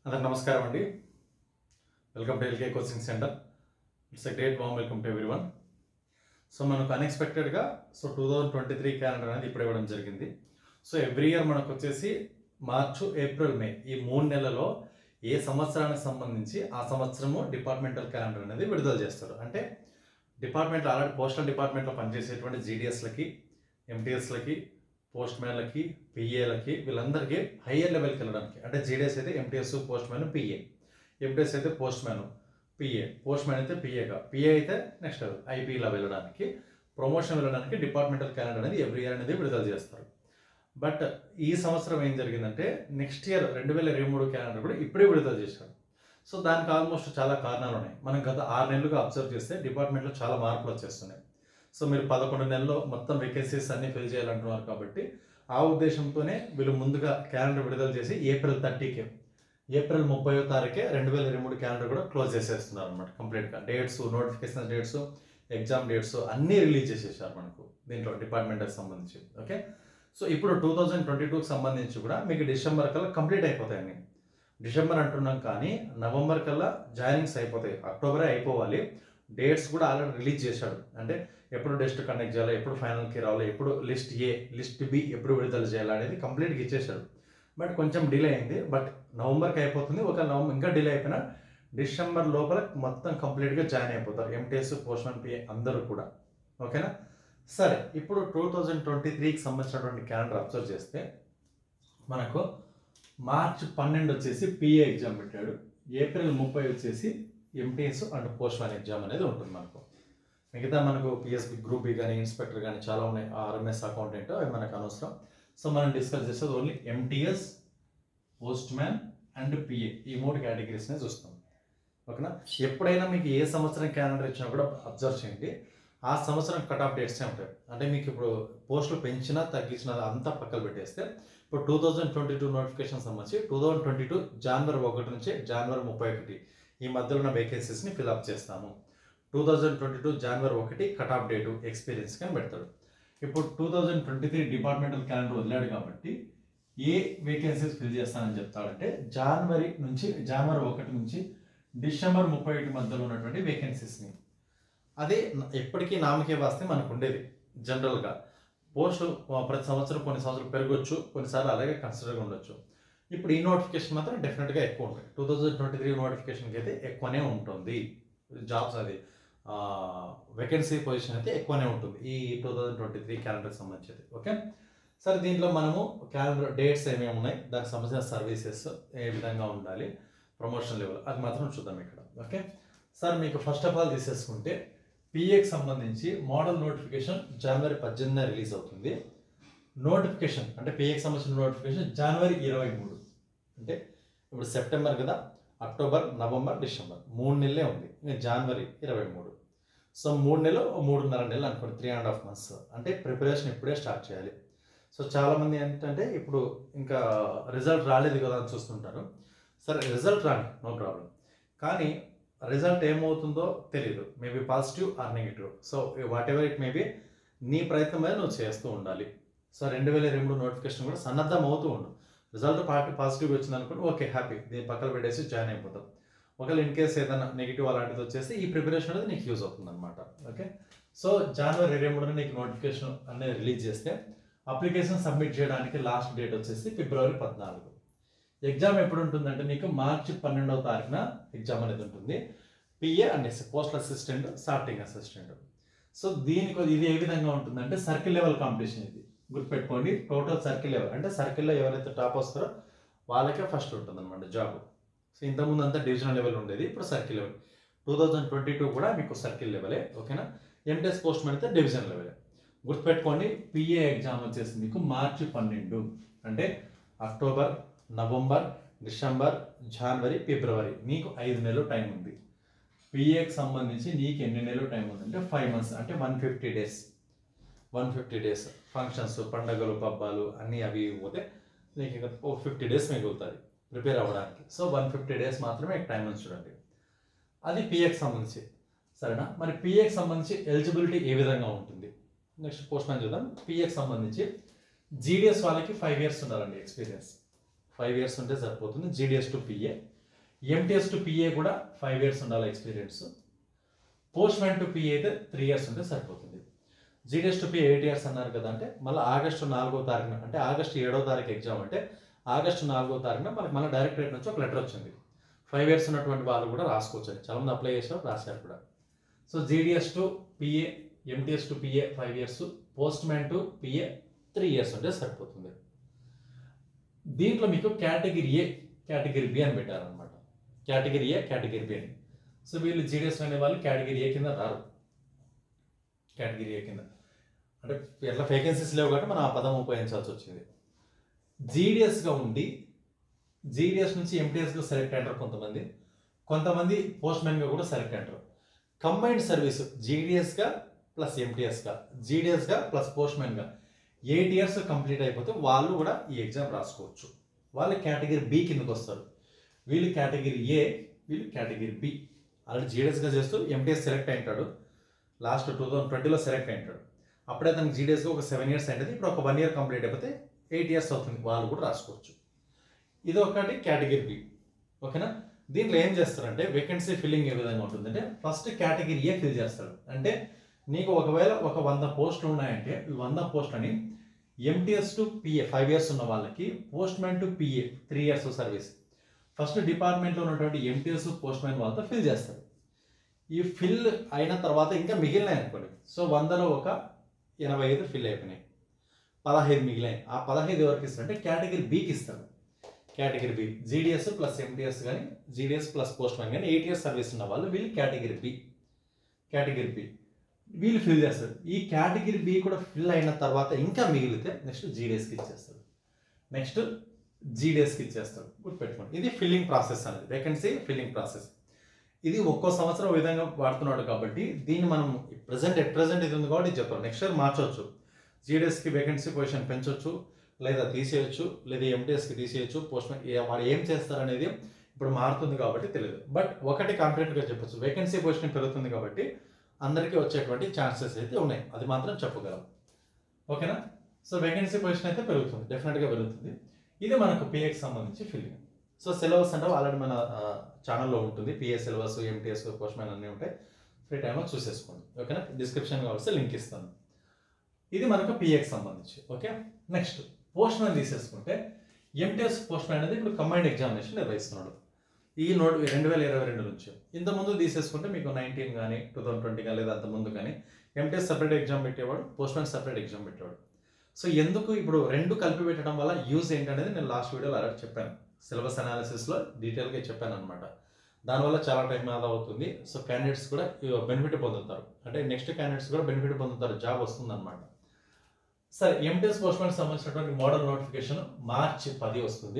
అందరికి నమస్కారం అండి welcome to L K coaching centre it's a great warm welcome to everyone so మనకు అన్ఎక్స్పెక్టెడ్గా so two thousand twenty three calendar అనేది ఇప్పుడు ఇవ్వడం జరిగింది సో ఎవ్రీ ఇయర్ మనకు వచ్చేసి మార్చు ఏప్రిల్ మే ఈ మూడు నెలలలో ఏ సంవత్సరానికి సంబంధించి ఆ సంవత్సరము డిపార్ట్మెంటల్ క్యాలెండర్ అనేది విడుదల చేస్తారు అంటే డిపార్ట్మెంట్ ఆల్రెడీ పోస్టల్ డిపార్ట్మెంట్లో పనిచేసేటువంటి జీడిఎస్లకి ఎంటీఎస్లకి పోస్ట్ మ్యాన్లకి పిఏలకి వీళ్ళందరికీ హయ్యర్ లెవెల్కి వెళ్ళడానికి అంటే జీడిఎస్ అయితే MTS postman PA MTS అయితే postman PA postman అయితే పిఏగా పిఏ అయితే నెక్స్ట్ ఐపీలా వెళ్ళడానికి ప్రమోషన్ వెళ్ళడానికి డిపార్ట్మెంటల్ క్యాలెండర్ అనేది ఎవ్రీ ఇయర్ అనేది విడుదల చేస్తారు బట్ ఈ సంవత్సరం ఏం జరిగిందంటే నెక్స్ట్ ఇయర్ రెండు వేల ఇరవై మూడు క్యాలెండర్ కూడా ఇప్పుడే విడుదల చేశారు సో దానికి ఆల్మోస్ట్ చాలా కారణాలు ఉన్నాయి మనం గత ఆరు నెలలుగా అబ్జర్వ్ చేస్తే డిపార్ట్మెంట్లో చాలా మార్పులు వచ్చేస్తున్నాయి సో మీరు పదకొండు నెలల్లో మొత్తం వేకెన్సీస్ అన్ని ఫిల్ చేయాలంటున్నారు కాబట్టి ఆ ఉద్దేశంతోనే వీళ్ళు ముందుగా క్యాలెండర్ విడుదల చేసి ఏప్రిల్ థర్టీకే ఏప్రిల్ ముప్పయో తారీఖే రెండు వేల ఇరవై మూడు క్యాలెండర్ కూడా క్లోజ్ చేసేస్తున్నారు అనమాట కంప్లీట్గా dates notification dates exam dates అన్నీ రిలీజ్ చేసేసారు మనకు దీంట్లో డిపార్ట్మెంట్కి సంబంధించి ఓకే సో ఇప్పుడు టూ థౌజండ్ ట్వంటీ టూకి సంబంధించి కూడా మీకు డిసెంబర్ కల్లా కంప్లీట్ అయిపోతాయండి డిసెంబర్ అంటున్నాం కానీ నవంబర్ కల్లా జాయినింగ్స్ అయిపోతాయి అక్టోబరే అయిపోవాలి డేట్స్ కూడా ఆల్రెడీ రిలీజ్ చేశాడు అంటే ఎప్పుడు టెస్ట్ కండక్ట్ చేయాలి ఎప్పుడు ఫైనల్కి రావాలి ఎప్పుడు లిస్ట్ ఏ లిస్ట్ బి ఎప్పుడు విడుదల చేయాలి అనేది కంప్లీట్గా ఇచ్చేశాడు బట్ కొంచెం డిలే అయింది బట్ నవంబర్కి అయిపోతుంది ఒక నవంబర్ ఇంకా డిలే అయిపోయినా డిసెంబర్ లోపల మొత్తం కంప్లీట్గా జాయిన్ అయిపోతారు ఎంటీఎస్ పోస్ట్మన్ పిఏ అందరూ కూడా ఓకేనా సరే ఇప్పుడు టూ థౌజండ్ ట్వంటీ త్రీకి సంబంధించినటువంటి క్యాలెండర్ అబ్జర్వ్ చేస్తే మనకు మార్చ్ పన్నెండు వచ్చేసి పిఏ ఎగ్జామ్ పెట్టాడు ఏప్రిల్ ముప్పై వచ్చేసి MTS and postman exam అనేది ఉంటుంది మనకు మిగతా మనకు పిఎస్బి గ్రూప్ బి కానీ ఇన్స్పెక్టర్ కానీ చాలా ఉన్నాయి ఆర్ఎంఎస్ అకౌంటెంట్ అవి మనకు అనవసరం సో మనం డిస్కస్ చేసేది only MTS postman and PA ఈ మూడు కేటగిరీస్నే చూస్తాం ఓకేనా ఎప్పుడైనా మీకు ఏ సంవత్సరం క్యాలెండర్ ఇచ్చినా కూడా అబ్జర్వ్ చేయండి ఆ సంవత్సరం కట్ ఆఫ్ డేట్సే ఉంటాయి అంటే మీకు ఇప్పుడు పోస్టులు పెంచినా తగ్గించినా అంతా పక్కన పెట్టేస్తే ఇప్పుడు two thousand twenty two notification సంబంధించి టూ థౌజండ్ ట్వంటీ టూ జనవరి ఒకటి నుంచి జనవరి ముప్పై ఒకటి ఈ మధ్యలో ఉన్న వేకెన్సీస్ని ఫిల్అప్ చేస్తాము టూ థౌజండ్ ట్వంటీ టూ జనవరి ఒకటి కట్ ఆఫ్ డేటు ఎక్స్పీరియన్స్ కానీ పెడతాడు ఇప్పుడు two thousand twenty three departmental calendar వదిలాడు కాబట్టి ఏ వేకెన్సీస్ ఫిల్ చేస్తానని చెప్తాడంటే జనవరి నుంచి జనవరి ఒకటి నుంచి డిసెంబర్ ముప్పై ఒకటి మధ్యలో ఉన్నటువంటి వేకెన్సీస్ని అదే ఎప్పటికీ నామకే వాస్తే మనకు ఉండేది జనరల్గా పోస్ట్ ప్రతి సంవత్సరం కొన్ని సంవత్సరాలు పెరగొచ్చు కొన్నిసార్లు అలాగే కన్సిడర్గా ఉండొచ్చు ఇప్పుడు ఈ నోటిఫికేషన్ మాత్రం డెఫినెట్గా ఎక్కువ ఉంటుంది టూ థౌజండ్ ట్వంటీ త్రీ నోటిఫికేషన్కి అయితే ఎక్కువనే ఉంటుంది జాబ్స్ అది వేకెన్సీ పొజిషన్ అయితే ఎక్కువనే ఉంటుంది ఈ టూ థౌజండ్ ట్వంటీ త్రీ క్యాలెండర్కి సంబంధించి ఓకే సరే దీంట్లో మనము క్యాలెండర్ డేట్స్ ఏమేమి ఉన్నాయి దానికి సంబంధించిన సర్వీసెస్ ఏ విధంగా ఉండాలి ప్రమోషన్ లెవెల్ అది మాత్రం చూద్దాం ఇక్కడ ఓకే సార్ మీకు ఫస్ట్ ఆఫ్ ఆల్ తీసేసుకుంటే పిఏకి సంబంధించి మోడల్ నోటిఫికేషన్ జనవరి పద్దెనిమిదిన రిలీజ్ అవుతుంది నోటిఫికేషన్ అంటే పిఏకి సంబంధించిన నోటిఫికేషన్ జనవరి ఇరవై మూడు అంటే ఇప్పుడు సెప్టెంబర్ కదా అక్టోబర్ నవంబర్ డిసెంబర్ మూడు నెలలే ఉంది ఇంకా జనవరి ఇరవై మూడు సో మూడు నెలలు మూడున్నర నెలలు అనుకోండి త్రీ అండ్ హాఫ్ మంత్స్ అంటే ప్రిపరేషన్ ఇప్పుడే స్టార్ట్ చేయాలి సో చాలామంది ఏంటంటే ఇప్పుడు ఇంకా రిజల్ట్ రాలేదు కదా అని చూస్తుంటారు సరే రిజల్ట్ రాని నో ప్రాబ్లం కానీ రిజల్ట్ ఏమవుతుందో తెలియదు maybe positive or negative so whatever it maybe నీ ప్రయత్నం మీద నువ్వు చేస్తూ ఉండాలి సో రెండు వేల ఇరవై మూడు నోటిఫికేషన్ కూడా సన్నద్ధం అవుతూ ఉండు రిజల్ట్ పార్టీ పాజిటివ్ వచ్చింది అనుకోండి ఓకే హ్యాపీ దీని పక్కన పెట్టేసి జాయిన్ అయిపోతాం ఒకవేళ ఇన్ కేస్ ఏదైనా నెగిటివ్ అలాంటిది వచ్చేసి ఈ ప్రిపరేషన్ అనేది నీకు యూజ్ అవుతుంది అనమాట ఓకే సో జనవరి ఇరవై మూడున నీకు నోటిఫికేషన్ అనేది రిలీజ్ చేస్తే అప్లికేషన్ సబ్మిట్ చేయడానికి లాస్ట్ డేట్ వచ్చేసి ఫిబ్రవరి పద్నాలుగు ఎగ్జామ్ ఎప్పుడు ఉంటుందంటే నీకు మార్చి పన్నెండవ తారీఖున ఎగ్జామ్ అనేది ఉంటుంది PA and S post assistant sorting assistant so దీనికి ఇది ఏ విధంగా ఉంటుందంటే సర్కిల్ లెవెల్ కాంపిటీషన్ ఇది గుర్తుపెట్టుకోండి టోటల్ సర్కిల్ లెవెల్ అంటే సర్కిల్లో ఎవరైతే టాప్ వస్తారో వాళ్ళకే ఫస్ట్ ఉంటుంది అనమాట జాబ్ సో ఇంతకుముందు అంతా డివిజనల్ లెవెల్ ఉండేది ఇప్పుడు circle level two thousand twenty two కూడా మీకు సర్కిల్ లెవెలే ఓకేనా ఎంటెస్ పోస్ట్ మ్యాన్ అయితే డివిజన్ లెవెలే గుర్తుపెట్టుకోండి పిఏ ఎగ్జామ్ వచ్చేసి మీకు మార్చి పన్నెండు అంటే అక్టోబర్ నవంబర్ డిసెంబర్ జనవరి ఫిబ్రవరి మీకు ఐదు నెలలు టైం ఉంది పిఏకి సంబంధించి నీకు ఎన్ని నెలలు టైం ఉంది అంటే ఫైవ్ మంత్స్ అంటే one fifty days one fifty days functions పండగలు పబ్బాలు అన్నీ అవి పోతే నీకు ఇక ఓ ఫిఫ్టీ డేస్ మిగులుతుంది ప్రిపేర్ అవ్వడానికి సో వన్ ఫిఫ్టీ డేస్ మాత్రమే టైం ఉంది చూడండి అది పిఏకి సంబంధించి సరేనా మరి పిఏకి సంబంధించి ఎలిజిబిలిటీ ఏ విధంగా ఉంటుంది నెక్స్ట్ పోస్ట్ మ్యాన్ చూద్దాం పిఏకి సంబంధించి జీడిఎస్ వాళ్ళకి ఫైవ్ ఇయర్స్ ఉండాలండి ఎక్స్పీరియన్స్ ఫైవ్ ఇయర్స్ ఉంటే సరిపోతుంది GDS to PA MTS to PA కూడా ఫైవ్ ఇయర్స్ ఉండాలి experience postman to PA అయితే త్రీ ఇయర్స్ ఉంటే సరిపోతుంది GDS to P eight years అన్నారు కదా అంటే మళ్ళీ ఆగస్టు నాలుగో తారీఖున అంటే ఆగస్టు ఏడో తారీఖు ఎగ్జామ్ అంటే ఆగస్టు నాలుగో తారీఖున మనకి మళ్ళీ డైరెక్టరేట్ నుంచి ఒక లెటర్ వచ్చింది ఫైవ్ ఇయర్స్ ఉన్నటువంటి వాళ్ళు కూడా రాసుకోవచ్చు అని చాలా మంది అప్లై చేసారు రాశారు కూడా so GDS to PA MTS to PA five years postman to PA three years ఉంటే సరిపోతుంది దీంట్లో మీకు కేటగిరీ ఏ కేటగిరీ బి అని పెట్టారనమాట కేటగిరీ ఏ కేటగిరీ బి అని సో వీళ్ళు జీడిఎస్ అనే వాళ్ళు కేటగిరీ ఏ కింద రారు కేటగిరీ ఏ కింద అంటే ఎట్లా వేకెన్సీస్ లేవు కాబట్టి మనం ఆ పదం ఉపయోగించాల్సి వచ్చింది జీడిఎస్గా ఉండి జీడిఎస్ నుంచి ఎంటీఎస్గా సెలెక్ట్ అయ్యారు కొంతమంది కొంతమంది పోస్ట్ మ్యాన్గా కూడా సెలెక్ట్ అయ్యారు కంబైన్డ్ సర్వీస్ జీడిఎస్గా ప్లస్ ఎంటీఎస్గా జీడిఎస్గా ప్లస్ పోస్ట్ మ్యాన్గా ఎయిట్ ఇయర్స్ కంప్లీట్ అయిపోతే వాళ్ళు కూడా ఈ ఎగ్జామ్ రాసుకోవచ్చు వాళ్ళు కేటగిరీ బి కిందకి వస్తారు వీళ్ళు కేటగిరీ ఏ వీళ్ళు కేటగిరీ బి ఆల్రెడీ జీడిఎస్గా చేస్తూ ఎంటీఎస్ సెలెక్ట్ అయింటాడు లాస్ట్ టూ థౌసండ్ ట్వంటీలో సెలెక్ట్ అయింటాడు అప్పుడే తనకి జీడిఎస్గా ఒక సెవెన్ ఇయర్స్ అయింది ఇప్పుడు ఒక వన్ ఇయర్ కంప్లీట్ అయిపోతే ఎయిట్ ఇయర్స్ అవుతుంది వాళ్ళు కూడా రాసుకోవచ్చు ఇది ఒకటి కేటగిరీ బి ఓకేనా దీంట్లో ఏం చేస్తారంటే వేకెన్సీ ఫిల్లింగ్ ఏ విధంగా ఉంటుందంటే ఫస్ట్ కేటగిరీ ఏ ఫిల్ చేస్తాడు అంటే నీకు ఒకవేళ ఒక వంద పోస్టులు ఉన్నాయంటే ఈ వంద పోస్టులని MTS to PA five years ఉన్న వాళ్ళకి postman to PA three years service first డిపార్ట్మెంట్లో ఉన్నటువంటి ఎంటీఎస్ పోస్ట్ మ్యాన్ వాళ్ళతో ఫిల్ చేస్తారు ఈ ఫిల్ అయిన తర్వాత ఇంకా మిగిలినాయి అనుకోండి సో వందలో ఒక ఎనభై ఐదు ఫిల్ అయిపోయినాయి పదహైదు మిగిలినాయి ఆ పదహైదు ఎవరికి ఇస్తారంటే కేటగిరీ బికి ఇస్తారు category B GDS plus MTS కానీ జీడిఎస్ ప్లస్ పోస్ట్ మ్యాన్ కానీ ఎయిట్ ఇయర్స్ సర్వీస్ ఉన్న వాళ్ళు వీళ్ళు కేటగిరీ బి కేటగిరీ బి వీళ్ళు ఫిల్ చేస్తారు ఈ కేటగిరీ బి కూడా ఫిల్ అయిన తర్వాత ఇంకా మిగిలితే నెక్స్ట్ జీడిఎస్కి ఇచ్చేస్తారు నెక్స్ట్ జీడిఎస్కి ఇచ్చేస్తారు గుర్తుపెట్టుకోండి ఇది ఫిల్లింగ్ ప్రాసెస్ అనేది వేకెన్సీ ఫిల్లింగ్ ప్రాసెస్ ఇది ఒక్కో సంవత్సరం ఈ విధంగా వాడుతున్నాడు కాబట్టి దీన్ని మనం ప్రజెంట్ ఎట్ ప్రజెంట్ ఇది ఉంది కాబట్టి ఇది చెప్తాం నెక్స్ట్ ఇయర్ మార్చవచ్చు జీడిఎస్కి వేకెన్సీ పొజిషన్ పెంచవచ్చు లేదా తీసేయచ్చు లేదా ఎంటీఎస్కి తీసేయచ్చు పోస్ట్ వాడు ఏం చేస్తారనేది ఇప్పుడు మారుతుంది కాబట్టి తెలియదు బట్ ఒకటి కాన్ఫిడెంట్గా చెప్పొచ్చు వేకెన్సీ పొజిషన్ పెరుగుతుంది కాబట్టి అందరికీ వచ్చేటువంటి ఛాన్సెస్ అయితే ఉన్నాయి అది మాత్రం చెప్పగలం ఓకేనా సో వేకెన్సీ పొజిషన్ అయితే పెరుగుతుంది డెఫినెట్గా పెరుగుతుంది ఇది మనకు పిఏకి సంబంధించి ఫిల్లింగ్ సో సిలబస్ అంటే ఆల్రెడీ మన ఛానల్లో ఉంటుంది PA syllabus MTS postman అన్నీ ఉంటాయి ఫ్రీ టైంలో చూసేసుకోండి ఓకేనా డిస్క్రిప్షన్ కావాల్సి లింక్ ఇస్తాను ఇది మనకు పిఏకి సంబంధించి ఓకే నెక్స్ట్ పోస్ట్ మ్యాన్ తీసేసుకుంటే ఎంటీఎస్ పోస్ట్ మ్యాన్ అనేది ఇప్పుడు కంబైన్డ్ ఎగ్జామినేషన్ నిర్వహిస్తున్నాడు ఈ నోట్ రెండు వేల ఇరవై రెండు నుంచి ఇంతకుముందు తీసేసుకుంటే మీకు నైన్టీన్ కానీ టూ థౌసండ్ ట్వంటీ కానీ లేదా అంతకుముందు కానీ ఎంటీఎస్ సపరేట్ ఎగ్జామ్ పెట్టేవాడు పోస్ట్ మ్యాన్ సపరేట్ ఎగ్జామ్ పెట్టేవాడు సో ఎందుకు ఇప్పుడు రెండు కలిపి పెట్టడం వల్ల యూజ్ ఏంటనేది నేను లాస్ట్ వీడియోలో ఆల్రెడీ చెప్పాను సిలబస్ అనాలిసిస్లో డీటెయిల్గా చెప్పాను అనమాట దానివల్ల చాలా టైం ఆదా అవుతుంది సో క్యాండిడేట్స్ కూడా బెనిఫిట్ పొందుతారు అంటే నెక్స్ట్ క్యాండిడేట్స్ కూడా బెనిఫిట్ పొందుతారు జాబ్ వస్తుంది అనమాట సరే ఎంటీఎస్ పోస్ట్ మ్యాన్ సంబంధించినటువంటి మోడల్ నోటిఫికేషన్ మార్చి పది వస్తుంది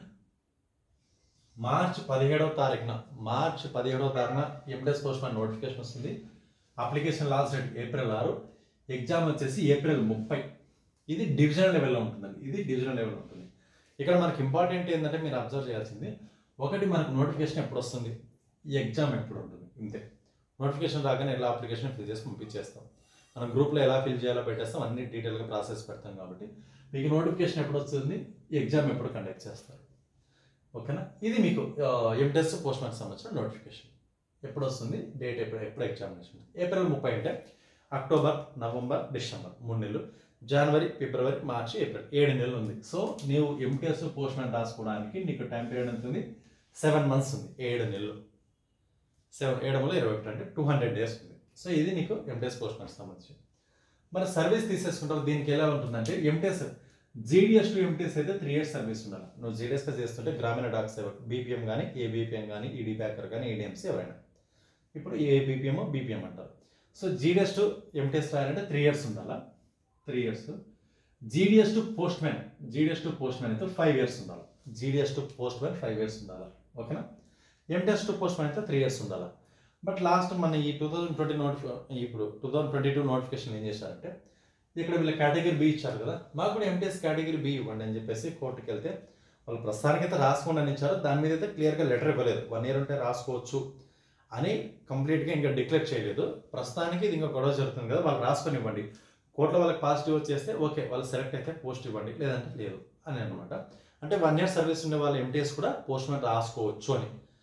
మార్చ్ పదిహేడవ తారీఖున మార్చ్ పదిహేడవ తారీఖున ఎంటీఎస్ పోస్ట్ మ్యాన్ నోటిఫికేషన్ వస్తుంది అప్లికేషన్ లాస్ట్ డేట్ ఏప్రిల్ ఆరు ఎగ్జామ్ వచ్చేసి ఏప్రిల్ ముప్పై ఇది డివిజనల్ లెవెల్లో ఉంటుందండి ఇది డివిజనల్ లెవెల్లో ఉంటుంది ఇక్కడ మనకి ఇంపార్టెంట్ ఏంటంటే మీరు అబ్జర్వ్ చేయాల్సింది ఒకటి మనకు నోటిఫికేషన్ ఎప్పుడు వస్తుంది ఈ ఎగ్జామ్ ఎప్పుడు ఉంటుంది ఇంతే నోటిఫికేషన్ రాగానే ఎలా అప్లికేషన్ ఫిల్ చేసి పంపించేస్తాం మనం గ్రూప్లో ఎలా ఫిల్ చేయాలో పెట్టేస్తాం అన్ని డీటెయిల్గా ప్రాసెస్ పెడతాం కాబట్టి మీకు నోటిఫికేషన్ ఎప్పుడు వస్తుంది ఎగ్జామ్ ఎప్పుడు కండక్ట్ చేస్తారు ఓకేనా ఇది మీకు ఎంటెస్ పోస్ట్ మార్క్ సంబంధించిన నోటిఫికేషన్ ఎప్పుడు వస్తుంది డేట్ ఎప్పుడు ఎప్పుడు ఎగ్జామినేషన్ ఏప్రిల్ ముప్పై అంటే అక్టోబర్ నవంబర్ డిసెంబర్ మూడు నెలలు జనవరి ఫిబ్రవరి మార్చి ఏప్రిల్ ఏడు నెలలు ఉంది సో నీవు ఎంటీఎస్ పోస్ట్ మ్యాన్ రాసుకోవడానికి నీకు టైం పీరియడ్ ఎంత ఉంది సెవెన్ మంత్స్ ఉంది ఏడు నెలలు సెవెన్ ఏడు వందల ఇరవై ఒకటి అంటే టూ హండ్రెడ్ డేస్ ఉంది సో ఇది నీకు ఎంటీఎస్ పోస్ట్ మ్యాన్ సంబంధించి మరి సర్వీస్ తీసేసుకుంటావు దీనికి ఎలా ఉంటుందంటే ఎంటీఎస్ జీడిఎస్ టు ఎంటీఎస్ అయితే త్రీ ఇయర్స్ సర్వీస్ ఉండాలి నువ్వు జీడిఎస్గా చేస్తుంటే గ్రామీణ డాక్ సేవకు బీపీఎం కానీ ఏ బీపీఎం కానీ ఈడీ ప్యాకర్ కానీ ఈడీఎంసీ ఎవరైనా ఇప్పుడు ఏ బీపీఎం బీపీఎం అంటారు సో జీడిఎస్ టు ఎంటీఎస్ రాయాలంటే త్రీ ఇయర్స్ ఉండాలా three years GDS to postman GDS to postman అయితే ఫైవ్ ఇయర్స్ ఉండాలి GDS to postman five years ఉండాలి ఓకేనా ఎంటీఎస్ టు పోస్ట్ మ్యాన్ అయితే three years ఉండాలి but last మన ఈ టూ థౌజండ్ ట్వంటీ నోటిఫి ఇప్పుడు two thousand twenty two notification ఏం చేశారంటే ఇక్కడ వీళ్ళ కేటగిరీ బి ఇచ్చారు కదా మాకు కూడా ఎంటీఎస్ కేటగిరీ బి ఇవ్వండి అని చెప్పేసి కోర్టుకి వెళ్తే వాళ్ళు ప్రస్తుతానికి అయితే రాసుకోండి అని ఇచ్చారు దాని మీద అయితే క్లియర్గా లెటర్ ఇవ్వలేదు వన్ ఇయర్ ఉంటే రాసుకోవచ్చు అని కంప్లీట్గా ఇంకా డిక్లేర్ చేయలేదు ప్రస్తుతానికి ఇది ఇంకా గొడవ జరుగుతుంది కదా వాళ్ళు రాసుకొని ఇవ్వండి కోర్టులో వాళ్ళకి పాజిటివ్ వచ్చేస్తే ఓకే వాళ్ళు సెలెక్ట్ అయితే పోస్ట్ ఇవ్వండి లేదంటే లేదు అని అనమాట అంటే వన్ ఇయర్ సర్వీస్ ఉండే వాళ్ళ ఎంటీఎస్ కూడా పోస్ట్ మ్యాన్ రాసుకోవచ్చు అని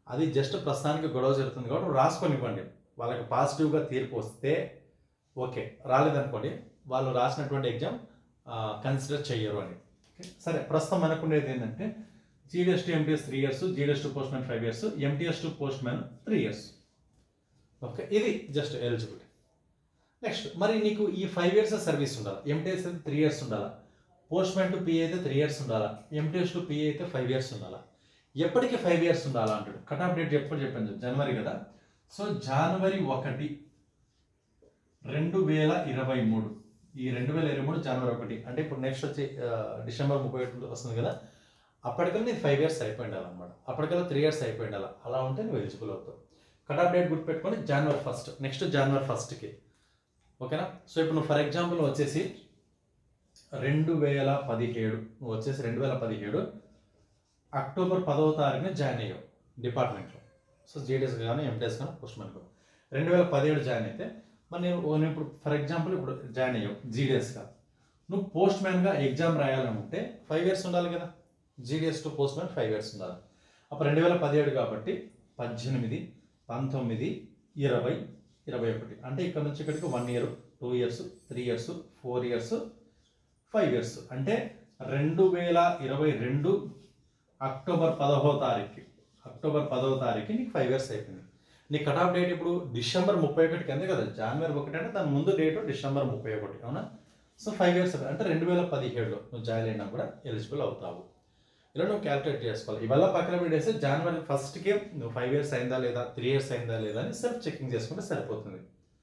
అది జస్ట్ ప్రస్తుతానికి గొడవ జరుగుతుంది కాబట్టి రాసుకొని ఇవ్వండి వాళ్ళకి పాజిటివ్గా తీర్పు వస్తే ఓకే రాలేదనుకోండి వాళ్ళు రాసినటువంటి ఎగ్జామ్ కన్సిడర్ చెయ్యరు అని ఓకే సరే ప్రస్తుతం అనుకునేది ఏంటంటే GDS to MTS three years GDS to postman five years MTS to postman three years okay ఇది జస్ట్ ఎలిజిబిలిటీ నెక్స్ట్ మరి నీకు ఈ ఫైవ్ ఇయర్స్ సర్వీస్ ఉండాలి ఎంటీఎస్ అయితే త్రీ ఇయర్స్ ఉండాలా పోస్ట్ మ్యాన్ టు పిఏ అయితే three years ఉండాలా MTS to PA అయితే ఫైవ్ ఇయర్స్ ఉండాలా ఎప్పటికీ ఫైవ్ ఇయర్స్ ఉండాలా అంటాడు కట్ ఆఫ్ డేట్ ఎప్పుడు చెప్పాను జనవరి కదా సో జనవరి ఒకటి రెండు వేల ఇరవై మూడు ఈ రెండు వేల ఇరవై మూడు జనవరి ఒకటి అంటే ఇప్పుడు నెక్స్ట్ వచ్చి ఆ, డిసెంబర్ ముప్పై ఒకటి వస్తుంది కదా అప్పటికల్లా నీకు ఫైవ్ ఇయర్స్ అయిపోయి ఉండాలన్నమాట అప్పటికల్లా త్రీ ఇయర్స్ అయిపోయి ఉండాలి అలా ఉంటే నువ్వు ఎలిజిబుల్ అవుతావు కట్ ఆఫ్ డేట్ గుర్తుపెట్టుకొని జనవరి ఫస్ట్ నెక్స్ట్ జనవరి ఫస్ట్కి ఓకేనా సో ఇప్పుడు నువ్వు ఫర్ ఎగ్జాంపుల్ వచ్చేసి రెండు వేల పదిహేడు నువ్వు వచ్చేసి రెండు వేల పదిహేడు అక్టోబర్ పదవ తారీఖున జాయిన్ అయ్యావు డిపార్ట్మెంట్లో సో జేడీఎస్ కానీ ఎంటీఎస్ కానీ పోస్ట్ మ్యాన్కు రెండు వేల పదిహేడు జాయిన్ అయితే మరి నేను ఓ- నేను ఇప్పుడు ఫర్ ఎగ్జాంపుల్ ఇప్పుడు జాయిన్ అయ్యావు జీడిఎస్గా నువ్వు పోస్ట్ మ్యాన్గా ఎగ్జామ్ రాయాలనుకుంటే ఫైవ్ ఇయర్స్ ఉండాలి కదా GDS to postman five years ఉండాలి అప్పుడు రెండు వేల పదిహేడు కాబట్టి పద్దెనిమిది పంతొమ్మిది ఇరవై ఇరవై ఒకటి అంటే ఇక్కడ నుంచి ఇక్కడికి one year two years three years four years five years అంటే రెండు వేల ఇరవై రెండు అక్టోబర్ పదహో తారీఖు అక్టోబర్ పదవ తారీఖు నీకు ఫైవ్ ఇయర్స్ అయిపోయింది నీ కట్ ఆఫ్ డేట్ ఇప్పుడు డిసెంబర్ ముప్పై ఒకటికి అంతే కదా జనవరి ఒకటి అంటే దాని ముందు డేట్ డిసెంబర్ ముప్పై ఒకటి అవునా సో ఫైవ్ ఇయర్స్ అంటే రెండు వేల పదిహేడులో నువ్వు జాయిన్ అయినా కూడా ఎలిజిబుల్ అవుతావు ఇలా నువ్వు క్యాలిక్యులేట్ చేసుకోవాలి ఇవాళ పక్కన పెట్టేస్తే జనవరి ఫస్ట్కి నువ్వు ఫైవ్ ఇయర్స్ అయిందా లేదా త్రీ ఇయర్స్ అయిందా లేదా అని సెల్ఫ్ చెకింగ్ చేసుకుంటే సరిపోతుంది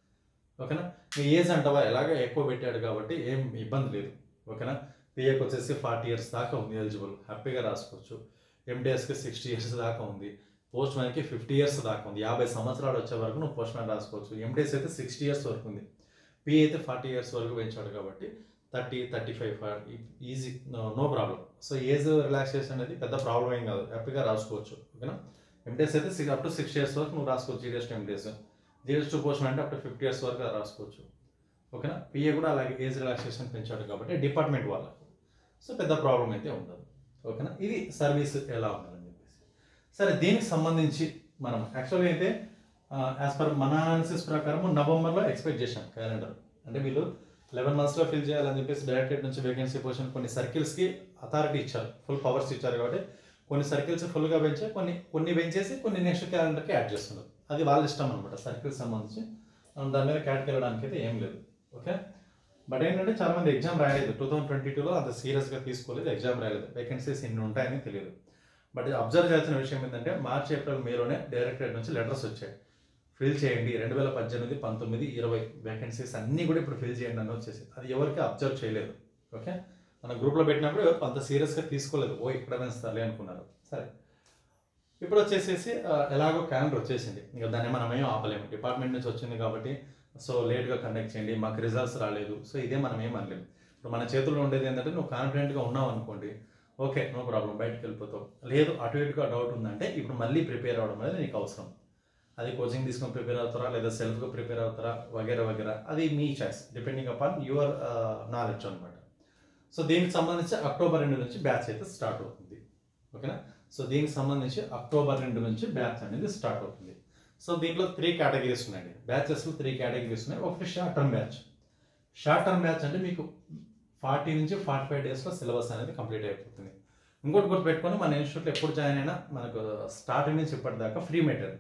ఓకేనా మీ ఏజ్ అంటావా ఎలాగ ఎక్కువ పెట్టాడు కాబట్టి ఏం ఇబ్బంది లేదు ఓకేనా పిఏకి వచ్చేసి ఫార్టీ ఇయర్స్ దాకా ఉంది ఎలిజిబుల్ హ్యాపీగా రాసుకోవచ్చు ఎండిఎస్కి సిక్స్టీ ఇయర్స్ దాకా ఉంది పోస్ట్ మ్యాన్కి ఫిఫ్టీ ఇయర్స్ దాకా ఉంది యాభై సంవత్సరాలు వచ్చే వరకు నువ్వు పోస్ట్ మ్యాన్ రాసుకోవచ్చు ఎండిఎస్ అయితే సిక్స్టీ ఇయర్స్ వరకు ఉంది పిఏ అయితే ఫార్టీ ఇయర్స్ వరకు పెంచాడు కాబట్టి thirty thirty five easy no problem so age relaxation అనేది పెద్ద ప్రాబ్లం ఏం కాదు హ్యాపీగా రాసుకోవచ్చు ఓకేనా ఎండిఎస్ అయితే six up to six years వరకు నువ్వు రాసుకోవచ్చు GDS to MTS GDS to post అంటే అప్ టు ఫిఫ్టీ ఇయర్స్ వరకు రాసుకోవచ్చు ఓకేనా పిఏ కూడా అలాగే ఏజ్ రిలాక్సేషన్ పెంచాడు కాబట్టి డిపార్ట్మెంట్ వాళ్ళకు సో పెద్ద ప్రాబ్లం అయితే ఉండదు ఓకేనా ఇది సర్వీస్ ఎలా ఉండాలని చెప్పేసి సరే దీనికి సంబంధించి మనం యాక్చువల్గా అయితే యాజ్ పర్ మన అనాలిసిస్ ప్రకారం నవంబర్లో ఎక్స్పెక్ట్ చేశాం క్యాలెండర్ అంటే వీళ్ళు లెవెన్ మంత్స్లో ఫిల్ చేయాలని చెప్పేసి డైరెక్టరేట్ నుంచి వేకెన్సీ పొజిషన్ కొన్ని సర్కిల్స్కి అథారిటీ ఇచ్చారు ఫుల్ పవర్స్ ఇచ్చారు కాబట్టి కొన్ని సర్కిల్స్ ఫుల్గా పెంచే కొన్ని కొన్ని పెంచేసి కొన్ని నెక్స్ట్ క్యాలెండర్కి యాడ్ చేస్తున్నారు అది వాళ్ళ ఇష్టం అనమాట సర్కిల్స్ సంబంధించి మనం దాని మీద క్యాట్కి వెళ్ళడానికి అయితే ఏం లేదు ఓకే బట్ ఏంటంటే చాలా మంది ఎగ్జామ్ రాయలేదు టూ థౌసండ్ ట్వంటీ టూలో అంత సీరియస్గా తీసుకోలేదు ఎగ్జామ్ రాయలేదు వేకెన్సీస్ ఇన్ని ఉంటాయని తెలియదు బట్ అబ్జర్వ్ చేయాల్సిన విషయం ఏంటంటే మార్చ్ ఏప్రిల్ మేలోనే డైరెక్టరేట్ నుంచి లెటర్స్ వచ్చాయి ఫిల్ చేయండి రెండు వేల పద్దెనిమిది పంతొమ్మిది ఇరవై వేకెన్సీస్ అన్నీ కూడా ఇప్పుడు ఫిల్ చేయండి అని వచ్చేసి అది ఎవరికి అబ్జర్వ్ చేయలేదు ఓకే మన గ్రూప్లో పెట్టినప్పుడు ఎవరు అంత సీరియస్గా తీసుకోలేదు ఓ ఇక్కడ వేస్తారులే అనుకున్నారు సరే ఇప్పుడు వచ్చేసేసి ఆ, ఎలాగో క్యాలెండర్ వచ్చేసింది ఇంకా దాన్ని మనం ఏం ఆపలేము డిపార్ట్మెంట్ నుంచి వచ్చింది కాబట్టి సో లేట్గా కండక్ట్ చేయండి మాకు రిజల్ట్స్ రాలేదు సో ఇదే మనం ఏం అనలేము ఇప్పుడు మన చేతుల్లో ఉండేది ఏంటంటే నువ్వు కాన్ఫిడెంట్గా ఉన్నావు అనుకోండి ఓకే నో ప్రాబ్లం బయటకు వెళ్ళిపోతావు లేదు అటు ఇటుగా డౌట్ ఉందంటే ఇప్పుడు మళ్ళీ ప్రిపేర్ అవ్వడం అనేది నీకు అవసరం అది కోచింగ్ తీసుకొని ప్రిపేర్ అవుతారా లేదా సెల్ఫ్గా ప్రిపేర్ అవుతారా వగేరా వగేరా అది మీ choice depending upon your knowledge అనమాట సో దీనికి సంబంధించి అక్టోబర్ రెండు నుంచి బ్యాచ్ అయితే స్టార్ట్ అవుతుంది ఓకేనా సో దీనికి సంబంధించి అక్టోబర్ రెండు నుంచి బ్యాచ్ అనేది స్టార్ట్ అవుతుంది సో దీంట్లో త్రీ కేటగిరీస్ ఉన్నాయండి బ్యాచెస్లో త్రీ కేటగిరీస్ ఉన్నాయి ఒకటి short term batch short term batch అంటే మీకు ఫార్టీ నుంచి ఫార్టీ ఫైవ్ డేస్లో సిలబస్ అనేది కంప్లీట్ అయిపోతుంది ఇంకోటి గుర్తు పెట్టుకొని మన ఇన్స్టిట్యూట్లో ఎప్పుడు జాయిన్ అయినా మనకు స్టార్టింగ్ నుంచి ఇప్పటిదాకా ఫ్రీ మెటీరియల్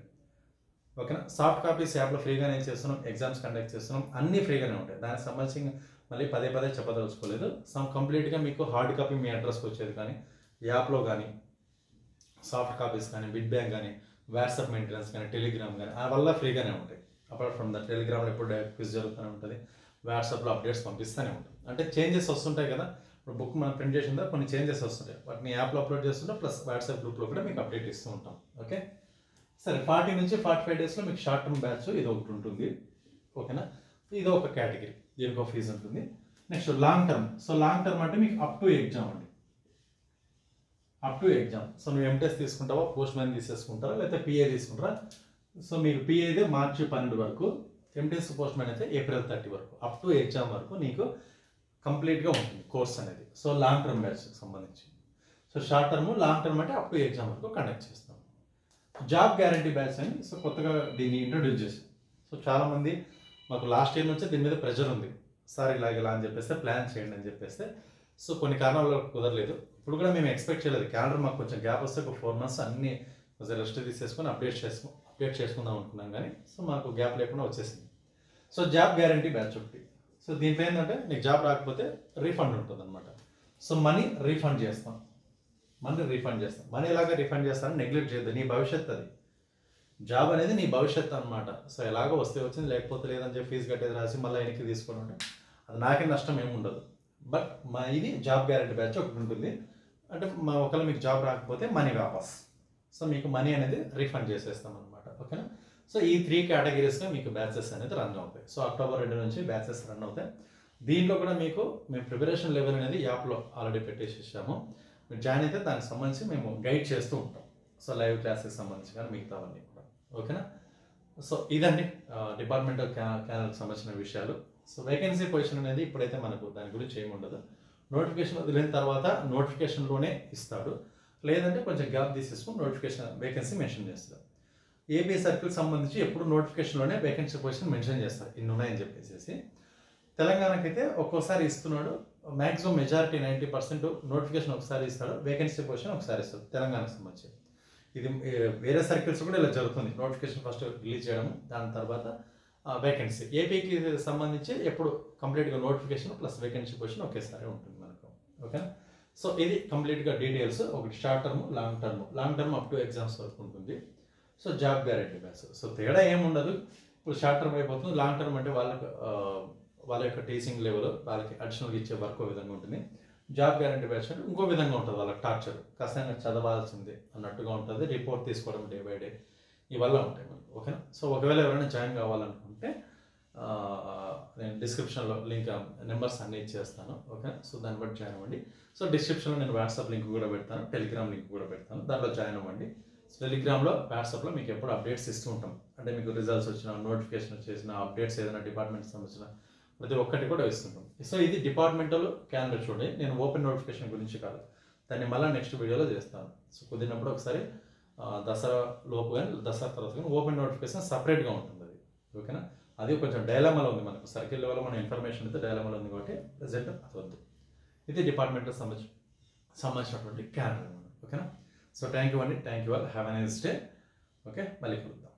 ఓకేనా సాఫ్ట్ కాపీస్ యాప్లో ఫ్రీగానే చేస్తున్నాం ఎగ్జామ్స్ కండక్ట్ చేస్తున్నాం అన్నీ ఫ్రీగానే ఉంటాయి దానికి సంబంధించి మళ్ళీ పదే పదే చెప్పదలుచుకోలేదు సమ్ కంప్లీట్గా మీకు హార్డ్ కాపీ మీ అడ్రస్కి వచ్చేది కానీ యాప్లో కానీ సాఫ్ట్ కాపీస్ కానీ బిడ్ బ్యాంక్ కానీ వాట్సాప్ మెయింటెనెన్స్ కానీ టెలిగ్రామ్ కానీ ఆ వల్ల ఫ్రీగానే ఉంటాయి అపార్ట్ ఫ్రమ్ దట్ టెలిగ్రామ్లో ఎప్పుడు డైరెక్ట్ క్విజ్ జరుగుతూనే ఉంటుంది వాట్సాప్లో అప్డేట్స్ పంపిస్తూనే ఉంటాం అంటే చేంజెస్ వస్తుంటాయి కదా ఇప్పుడు బుక్ మనం ప్రింట్ చేసిందా కొన్ని చేంజెస్ వస్తుంటాయి వాటిని యాప్లో అప్లోడ్ చేస్తుంటే ప్లస్ వాట్సాప్ గ్రూప్లో కూడా మీకు అప్డేట్ ఇస్తూ ఉంటాం ఓకే సరే ఫార్టీ నుంచి ఫార్టీ ఫైవ్ డేస్లో మీకు షార్ట్ టర్మ్ బ్యాచ్ ఇది ఒకటి ఉంటుంది ఓకేనా ఇది ఒక కేటగిరీ దీనికి ఒక ఫీజు ఉంటుంది next long term so long term అంటే మీకు అప్ టు ఎగ్జామ్ అండి అప్ టు ఎగ్జామ్ సో నువ్వు ఎంటెస్ తీసుకుంటావా పోస్ట్ మ్యాన్ తీసేసుకుంటారా లేకపోతే పిఏ తీసుకుంటారా సో మీకు పిఏది మార్చి పన్నెండు వరకు ఎంటెస్ పోస్ట్ మ్యాన్ అయితే ఏప్రిల్ థర్టీ వరకు అప్ టు ఎగ్జామ్ వరకు నీకు కంప్లీట్గా ఉంటుంది కోర్స్ అనేది సో లాంగ్ టర్మ్ బ్యాచ్ సంబంధించి so short term long term అంటే అప్ టు ఎగ్జామ్ వరకు కండక్ట్ చేస్తాం జాబ్ గ్యారంటీ బ్యాచ్ అని సో కొత్తగా దీన్ని ఇంట్రొడ్యూస్ చేశాం సో చాలామంది మాకు లాస్ట్ ఇయర్ నుంచి దీని మీద ప్రెషర్ ఉంది సార్ ఇలా ఇలా అని చెప్పేస్తే ప్లాన్ చేయండి అని చెప్పేస్తే సో కొన్ని కారణాల వల్ల కుదరలేదు ఇప్పుడు కూడా మేము ఎక్స్పెక్ట్ చేయలేదు క్యాలెండర్ మాకు కొంచెం గ్యాప్ వస్తే ఒక ఫోర్ మంత్స్ అన్ని కొంచెం రెస్ట్ తీసేసుకొని అప్డేట్ చేసుకు అప్డేట్ చేసుకుందాం అనుకున్నాం కానీ సో మాకు గ్యాప్ లేకుండా వచ్చేసింది సో జాబ్ గ్యారంటీ బ్యాచ్ ఒకటి సో దీంట్లో ఏంటంటే నీకు జాబ్ రాకపోతే రీఫండ్ ఉంటుంది అనమాట సో మనీ రీఫండ్ చేస్తాం మనీ రీఫండ్ చేస్తాం మనీ ఎలాగ రీఫండ్ చేస్తానని నెగ్లెక్ట్ చేయొద్దు నీ భవిష్యత్తు అది జాబ్ అనేది నీ భవిష్యత్తు అనమాట సో ఎలాగో వస్తే వచ్చింది లేకపోతే లేదని చెప్పి ఫీజు కట్టేది రాసి మళ్ళీ వెనక్కి తీసుకొని ఉంటే అది నాకే నష్టం ఏమి ఉండదు బట్ మా ఇది జాబ్ గ్యారంటీ బ్యాచ్ ఒకటి ఉంటుంది అంటే మా ఒకవేళ మీకు జాబ్ రాకపోతే మనీ వాపస్ సో మీకు మనీ అనేది రీఫండ్ చేసేస్తాం అనమాట ఓకేనా సో ఈ త్రీ కేటగిరీస్గా మీకు బ్యాచెస్ అనేది రన్ అవుతాయి సో అక్టోబర్ రెండు నుంచి బ్యాచెస్ రన్ అవుతాయి దీంట్లో కూడా మీకు మేము ప్రిపరేషన్ లెవెల్ అనేది యాప్లో ఆల్రెడీ పెట్టేసేసాము మీరు జాయిన్ అయితే దానికి సంబంధించి మేము గైడ్ చేస్తూ ఉంటాం సో లైవ్ క్లాసెస్ సంబంధించి కానీ మిగతావన్నీ కూడా ఓకేనా సో ఇదండి డిపార్ట్మెంటల్ క్యానల్కి సంబంధించిన విషయాలు సో వేకెన్సీ పొజిషన్ అనేది ఇప్పుడైతే మనకు దాని గురించి ఏమి ఉండదు నోటిఫికేషన్ వదిలిన తర్వాత నోటిఫికేషన్లోనే ఇస్తాడు లేదంటే కొంచెం గ్యాప్ తీసేసుకుని నోటిఫికేషన్ వేకెన్సీ మెన్షన్ చేస్తాడు ఏపీ సర్కిల్ సంబంధించి ఎప్పుడు నోటిఫికేషన్లోనే వేకెన్సీ పొజిషన్ మెన్షన్ చేస్తారు ఇన్ని ఉన్నాయని చెప్పేసి తెలంగాణకైతే ఒక్కోసారి ఇస్తున్నాడు maximum majority ninety percent notification ఒకసారి ఇస్తాడు వేకెన్సీ పొజిషన్ ఒకసారి ఇస్తాడు తెలంగాణకు సంబంధించి ఇది ఏ, వేరే సర్కిల్స్ కూడా ఇలా జరుగుతుంది నోటిఫికేషన్ ఫస్ట్ రిలీజ్ చేయడం దాని తర్వాత వేకెన్సీ ఏపీకి సంబంధించి ఎప్పుడు కంప్లీట్గా నోటిఫికేషన్ ప్లస్ వేకెన్సీ పొజిషన్ ఒకేసారి ఉంటుంది మనకు ఓకేనా సో ఇది కంప్లీట్గా డీటెయిల్స్ ఒకటి short term long term long term up to exams వరకు ఉంటుంది so job guarantee batch so తేడా ఏముండదు ఇప్పుడు షార్ట్ టర్మ్ అయిపోతుంది లాంగ్ టర్మ్ అంటే వాళ్ళకి ఆ, వాళ్ళ యొక్క టీచింగ్ లెవెల్ వాళ్ళకి అడిషనల్గా ఇచ్చే వర్క్ ఒక విధంగా ఉంటుంది జాబ్ గ్యారంటీ బ్యాచ్ అంటే ఇంకో విధంగా ఉంటుంది వాళ్ళకి టార్చర్ కష్టంగా చదవాల్సిందే అన్నట్టుగా ఉంటుంది రిపోర్ట్ తీసుకోవడం డే బై డే ఇవల్ల ఉంటాయి మనకు ఓకేనా సో ఒకవేళ ఎవరైనా జాయిన్ కావాలనుకుంటే ఆ, నేను డిస్క్రిప్షన్లో లింక్ నెంబర్స్ అన్నీ ఇచ్చేస్తాను ఓకే సో దాన్ని బట్టి జాయిన్ అవ్వండి సో డిస్క్రిప్షన్లో నేను వాట్సాప్ లింక్ కూడా పెడతాను టెలిగ్రామ్ లింక్ కూడా పెడతాను దాంట్లో జాయిన్ అవ్వండి సో టెలిగ్రామ్లో వాట్సాప్లో మీకు ఎప్పుడు అప్డేట్స్ ఇస్తూ ఉంటాం అంటే మీకు రిజల్ట్స్ వచ్చిన నోటిఫికేషన్ వచ్చేసిన అప్డేట్స్ ఏదైనా డిపార్ట్మెంట్ సంబంధించిన ప్రతి ఒక్కటి కూడా ఇస్తుంటాం సో ఇది డిపార్ట్మెంటల్ క్యాలెండర్ చూడండి నేను ఓపెన్ నోటిఫికేషన్ గురించి కాదు దాన్ని మళ్ళీ నెక్స్ట్ వీడియోలో చేస్తాను సో కుదిరినప్పుడు ఒకసారి ఆ, దసరా లోపు కానీ దసరా తర్వాత కానీ ఓపెన్ నోటిఫికేషన్ సపరేట్గా ఉంటుంది అది ఓకేనా అది కొంచెం డైలమాలో ఉంది మనకు సర్కిల్ లెవెల్లో మన ఇన్ఫర్మేషన్ అయితే డైలమాలో ఉంది కాబట్టి ప్రజెంట్ అది వద్దు ఇది డిపార్ట్మెంట్కి సంబంధించి సంబంధించినటువంటి క్యాలెండర్ ఓకేనా సో థ్యాంక్ యూ అండి thank you all have a nice day okay మళ్ళీ కలుద్దాం